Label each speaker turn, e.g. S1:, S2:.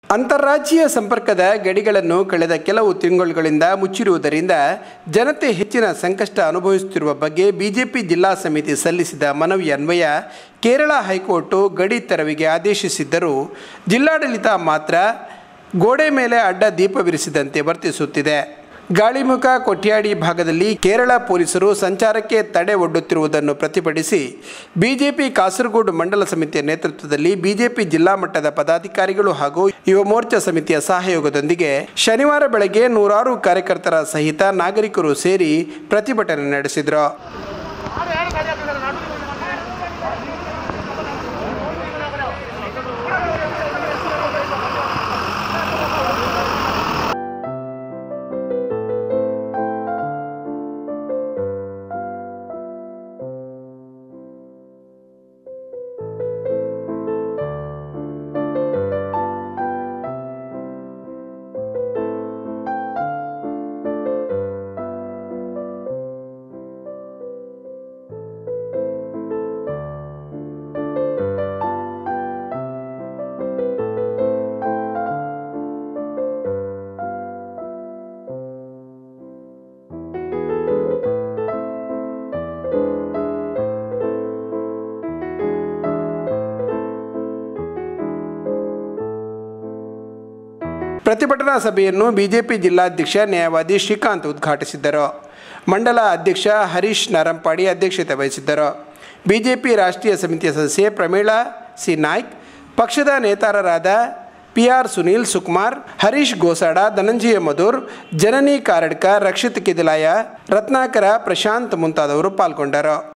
S1: ಅಂತಾರಾಜ್ಯೀಯ ಸಂಪರ್ಕದ ಗಡಿಗಳನ್ನು ಕಳೆದ ಕೆಲವು ತಿಂಗಳುಗಳಿಂದ ಮುಚ್ಚಿರುವುದರಿಂದ ಜನತೆ ಹೆಚ್ಚಿನ ಸಂಕಷ್ಟ ಅನುಭವಿಸುತ್ತಿರುವ ಬಗ್ಗೆ ಬಿಜೆಪಿ ಜಿಲ್ಲಾ ಸಮಿತಿ ಸಲ್ಲಿಸಿದ ಮನವಿ ಅನ್ವಯ ಕೇರಳ ಹೈಕೋರ್ಟು ಗಡಿ ತೆರವಿಗೆ ಆದೇಶಿಸಿದ್ದರೂ ಜಿಲ್ಲಾಡಳಿತ ಮಾತ್ರ ಗೋಡೆ ಮೇಲೆ ಅಡ್ಡ ದೀಪವಿರಿಸಿದಂತೆ ವರ್ತಿಸುತ್ತಿದೆ ಗಾಳಿಮುಖ ಕೊಟ್ಯಾಡಿ ಭಾಗದಲ್ಲಿ ಕೇರಳ ಪೊಲೀಸರು ಸಂಚಾರಕ್ಕೆ ತಡೆ ಒಡ್ಡುತ್ತಿರುವುದನ್ನು ಪ್ರತಿಭಟಿಸಿ ಬಿಜೆಪಿ ಕಾಸರಗೋಡು ಮಂಡಲ ಸಮಿತಿಯ ನೇತೃತ್ವದಲ್ಲಿ ಬಿಜೆಪಿ ಜಿಲ್ಲಾ ಮಟ್ಟದ ಪದಾಧಿಕಾರಿಗಳು ಹಾಗೂ ಯುವ ಮೋರ್ಚಾ ಸಮಿತಿಯ ಸಹಯೋಗದೊಂದಿಗೆ ಶನಿವಾರ ಬೆಳಗ್ಗೆ ನೂರಾರು ಕಾರ್ಯಕರ್ತರ ಸಹಿತ ನಾಗರಿಕರು ಸೇರಿ ಪ್ರತಿಭಟನೆ ನಡೆಸಿದರು ಪ್ರತಿಭಟನಾ ಸಭೆಯನ್ನು ಬಿಜೆಪಿ ಜಿಲ್ಲಾಧ್ಯಕ್ಷ ನ್ಯಾಯವಾದಿ ಶ್ರೀಕಾಂತ್ ಉದ್ಘಾಟಿಸಿದ್ದರು ಮಂಡಲ ಅಧ್ಯಕ್ಷ ಹರೀಶ್ ನಾರಂಪಾಡಿ ಅಧ್ಯಕ್ಷತೆ ವಹಿಸಿದ್ದರು ಬಿಜೆಪಿ ರಾಷ್ಟ್ರೀಯ ಸಮಿತಿಯ ಸದಸ್ಯೆ ಪ್ರಮೀಳಾ ಸಿ ನಾಯ್ಕ್ ಪಕ್ಷದ ನೇತಾರರಾದ ಪಿ ಆರ್ ಸುನೀಲ್ ಸುಕುಮಾರ್ ಹರೀಶ್ ಗೋಸಾಡ ಧನಂಜಯ ಮಧುರ್ ಜನನಿ ಕಾರಡ್ಕ ರಕ್ಷಿತ್ ಕಿದಿಲಾಯ ರತ್ನಾಕರ ಪ್ರಶಾಂತ್ ಮುಂತಾದವರು ಪಾಲ್ಗೊಂಡರು